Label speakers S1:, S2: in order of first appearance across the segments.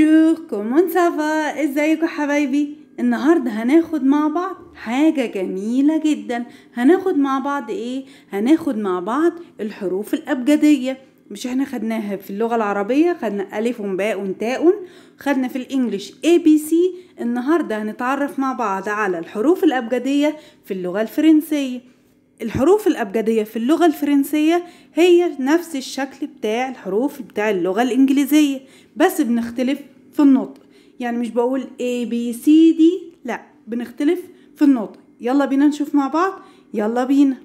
S1: بونجور كومون سافا ازيكم حبايبي النهارده هناخد مع بعض حاجة جميلة جدا هناخد مع بعض ايه هناخد مع بعض الحروف الأبجدية مش احنا خدناها في اللغة العربية خدنا ألف باء تاء خدنا في الإنجليش A B C النهاردة هنتعرف مع بعض على الحروف الأبجدية في اللغة الفرنسية الحروف الأبجدية في اللغة الفرنسية هي نفس الشكل بتاع الحروف بتاع اللغة الإنجليزية بس بنختلف في النطق يعني مش بقول A B C D لا بنختلف في النطق يلا بينا نشوف مع بعض يلا بينا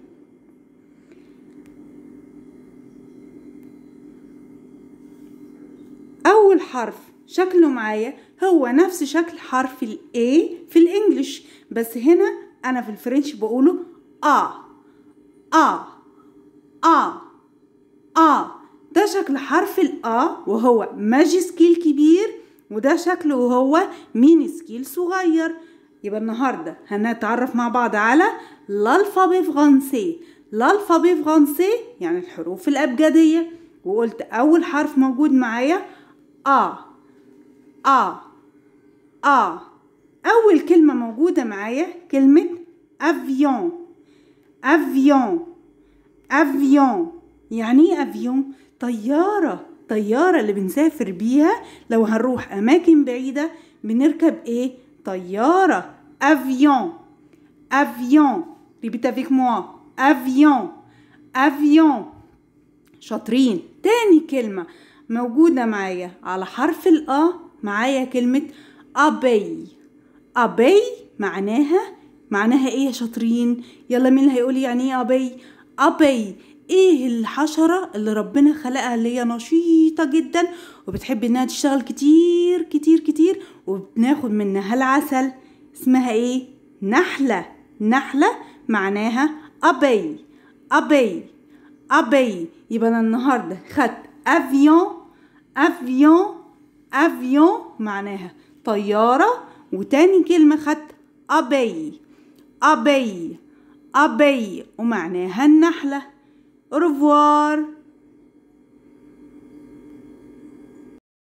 S1: أول حرف شكله معايا هو نفس شكل حرف ال A في الإنجليش بس هنا أنا في الفرنش بقوله آ آ آ آ ده شكل حرف الآ وهو ماجسكيل كبير وده شكله وهو ميني سكيل صغير يبقى النهاردة هنتعرف مع بعض على l'alphabet فرانسي l'alphabet فرانسي يعني الحروف الأبجدية وقلت أول حرف موجود معايا آ آ آ أول كلمة موجودة معايا كلمة أفيون أفيون أفيون يعني إيه أفيون؟ طيارة طيارة اللي بنسافر بيها لو هنروح أماكن بعيدة بنركب إيه؟ طيارة أفيون أفيون ريبيت افيك موا أفيون أفيون شاطرين تاني كلمة موجودة معايا على حرف الأ معايا كلمة أبي أبي معناها معناها ايه يا شاطرين يلا مين اللي هيقول يعني ايه أبي أبي ايه الحشرة اللي ربنا خلقها اللي هي نشيطة جدا وبتحب انها تشتغل كتير كتير كتير وبناخد منها العسل اسمها ايه نحلة نحلة معناها أبي أبي أبي يبقى أنا النهاردة خدت أفيون أفيون أفيون معناها طيارة وتاني كلمة خدت أبي أبي أبي ومعناها النحلة أوروفوار